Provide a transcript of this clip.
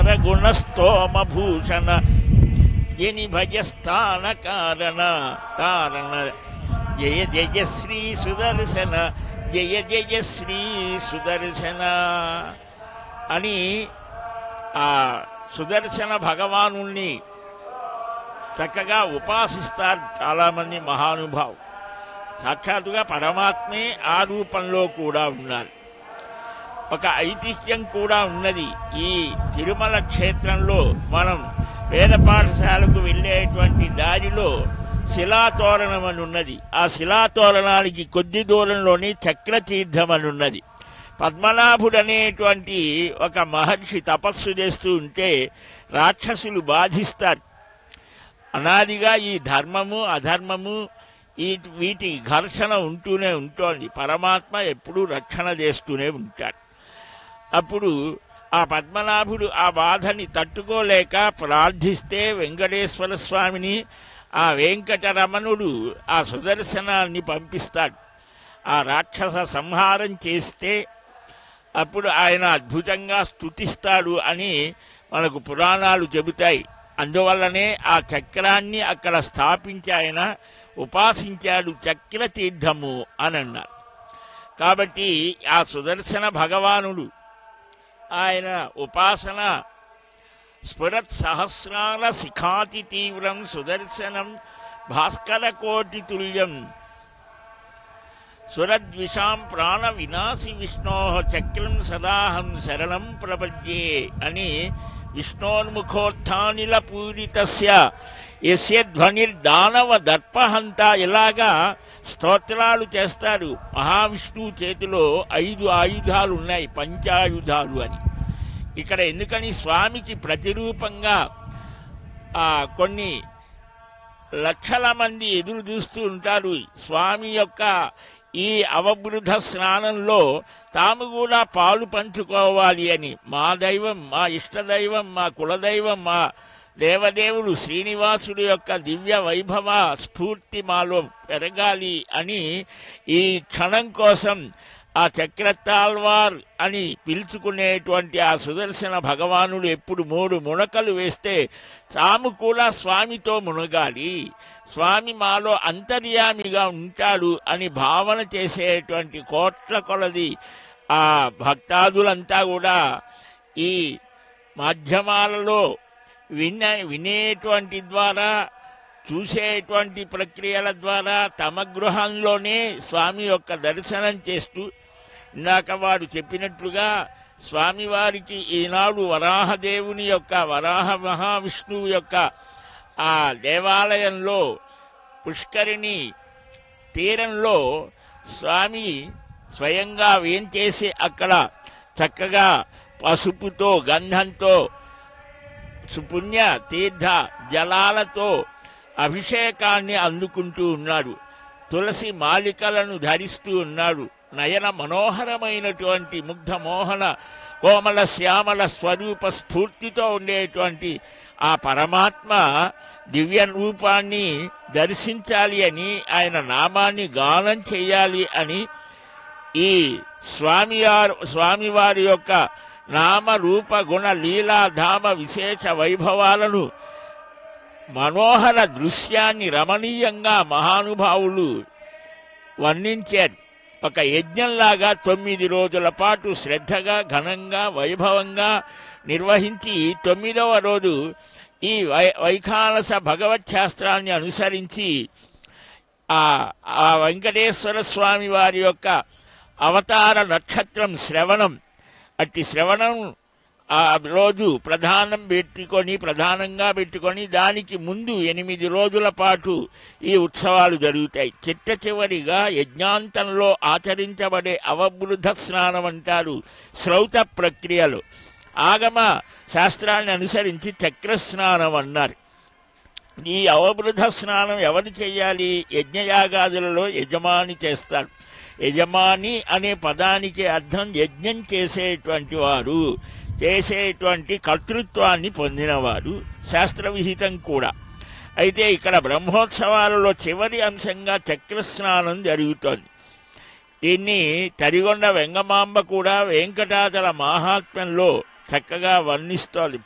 సరగుణస్తోమభూషణ ఎని భజస్థాన కారణ కారణ జయ జయ శ్రీ సుదర్శన జయ జయ శ్రీ సుదర్శన అని ఆ సుదర్శన భగవానుణ్ణి చక్కగా ఉపాసిస్తారు చాలామంది మహానుభావు సాక్షాత్తుగా పరమాత్మే ఆ రూపంలో కూడా ఉన్నారు ఒక ఐతిహ్యం కూడా ఉన్నది ఈ తిరుమల క్షేత్రంలో మనం వేద పాఠశాలకు వెళ్ళేటువంటి దారిలో శిలాతోరణం అని ఉన్నది ఆ శిలాతోరణానికి కొద్ది దూరంలోని చక్రతీర్థం అని ఉన్నది పద్మనాభుడు అనేటువంటి ఒక మహర్షి తపస్సు చేస్తూ ఉంటే రాక్షసులు బాధిస్తారు అనాదిగా ఈ ధర్మము అధర్మము ఈ వీటి ఘర్షణ ఉంటూనే ఉంటోంది పరమాత్మ ఎప్పుడూ రక్షణ చేస్తూనే ఉంటాడు అప్పుడు ఆ పద్మనాభుడు ఆ బాధని తట్టుకోలేక ప్రార్థిస్తే వెంకటేశ్వర స్వామిని ఆ వెంకటరమణుడు ఆ సుదర్శనాన్ని పంపిస్తాడు ఆ రాక్షస సంహారం చేస్తే అప్పుడు ఆయన అద్భుతంగా స్తుతిస్తాడు అని మనకు పురాణాలు చెబుతాయి అందువల్లనే ఆ చక్రాన్ని అక్కడ స్థాపించి ఆయన ఉపాసించాడు చక్ర తీర్థము అని అన్నారు కాబట్టి ఆ సుదర్శన భగవానుడు ఆయన ఉపాసన స్ఫురత్ సహస్రాల శిఖాతి తీవ్రం సుదర్శనం భాస్కర కోటి తుల్యం సురద్విషాం ప్రాణ వినాశి విష్ణో చక్రం సదాహం శరణం ప్రపద్యే అని విష్ణోన్ముఖోత్థానిల పూరితస్య యస్య ధ్వనిర్దానవ దర్పహంత ఇలాగా స్తోత్రాలు చేస్తారు మహావిష్ణువు చేతిలో ఐదు ఆయుధాలు ఉన్నాయి పంచాయుధాలు అని ఇక్కడ ఎందుకని స్వామికి ప్రతిరూపంగా ఆ, కొన్ని లక్షల మంది ఎదురు చూస్తూ ఉంటారు స్వామి యొక్క ఈ అవబృధ స్నానంలో తాము కూడా పాలు పంచుకోవాలి అని మా దైవం మా ఇష్టదైవం మా కులదైవం మా దేవదేవుడు శ్రీనివాసుడు యొక్క దివ్య వైభవ స్ఫూర్తి మాలో పెరగాలి అని ఈ క్షణం కోసం ఆ చక్రతాల్వార్ అని పిలుచుకునేటువంటి ఆ సుదర్శన భగవానుడు ఎప్పుడు మూడు మునకలు వేస్తే తాము కూడా స్వామితో మునగాలి స్వామి మాలో అంతర్యామిగా ఉంటాడు అని భావన చేసేటువంటి కోట్ల కొలది ఆ భక్తాదులంతా కూడా ఈ మాధ్యమాలలో విన్న వినేటువంటి ద్వారా చూసేటువంటి ప్రక్రియల ద్వారా తమ గృహంలోనే స్వామి యొక్క దర్శనం చేస్తూ ఇందాక వారు చెప్పినట్లుగా స్వామివారికి ఈనాడు వరాహదేవుని యొక్క వరాహ మహావిష్ణువు యొక్క ఆ దేవాలయంలో పుష్కరిణి తీరంలో స్వామి స్వయంగా వేంచేసి అక్కడ చక్కగా పసుపుతో గంధంతో సుపుణ్య తీర్థ జలాలతో అభిషేకాన్ని అందుకుంటూ ఉన్నాడు తులసి మాలికలను ధరిస్తూ ఉన్నాడు నయన మనోహరమైనటువంటి ముగ్ధ మోహన కోమల శ్యామల స్వరూప స్ఫూర్తితో ఉండేటువంటి ఆ పరమాత్మ దివ్య రూపాన్ని దర్శించాలి అని ఆయన నామాన్ని గానం చేయాలి అని ఈ స్వామివారు స్వామివారి యొక్క నామ రూప గుణ లీలా ధామ విశేష వైభవాలను మనోహర దృశ్యాన్ని రమణీయంగా మహానుభావులు వర్ణించారు ఒక యజ్ఞంలాగా తొమ్మిది రోజుల పాటు శ్రద్ధగా ఘనంగా వైభవంగా నిర్వహించి తొమ్మిదవ రోజు ఈ వై వైఖానస భగవత్ శాస్త్రాన్ని అనుసరించి ఆ ఆ వెంకటేశ్వర స్వామి వారి యొక్క అవతార నక్షత్రం శ్రవణం అట్టి శ్రవణం ఆ రోజు ప్రధానం పెట్టుకొని ప్రధానంగా పెట్టుకొని దానికి ముందు ఎనిమిది రోజుల పాటు ఈ ఉత్సవాలు జరుగుతాయి చిట్ట చివరిగా యజ్ఞాంతంలో ఆచరించబడే అవబృధ స్నానం అంటారు శ్రౌత ప్రక్రియలు ఆగమ శాస్త్రాన్ని అనుసరించి చక్ర స్నానం అన్నారు ఈ అవబృధ స్నానం ఎవరు చేయాలి యజ్ఞయాగాదులలో యజమాని చేస్తారు యజమాని అనే పదానికి అర్థం యజ్ఞం చేసేటువంటి వారు చేసేటువంటి కర్తృత్వాన్ని పొందినవారు శాస్త్రవిహితం కూడా అయితే ఇక్కడ బ్రహ్మోత్సవాలలో చివరి అంశంగా చక్రస్నానం జరుగుతోంది దీన్ని తరిగొండ వెంగమాంబ కూడా వెంకటాచల మాహాత్మ్యంలో చక్కగా వర్ణిస్తోంది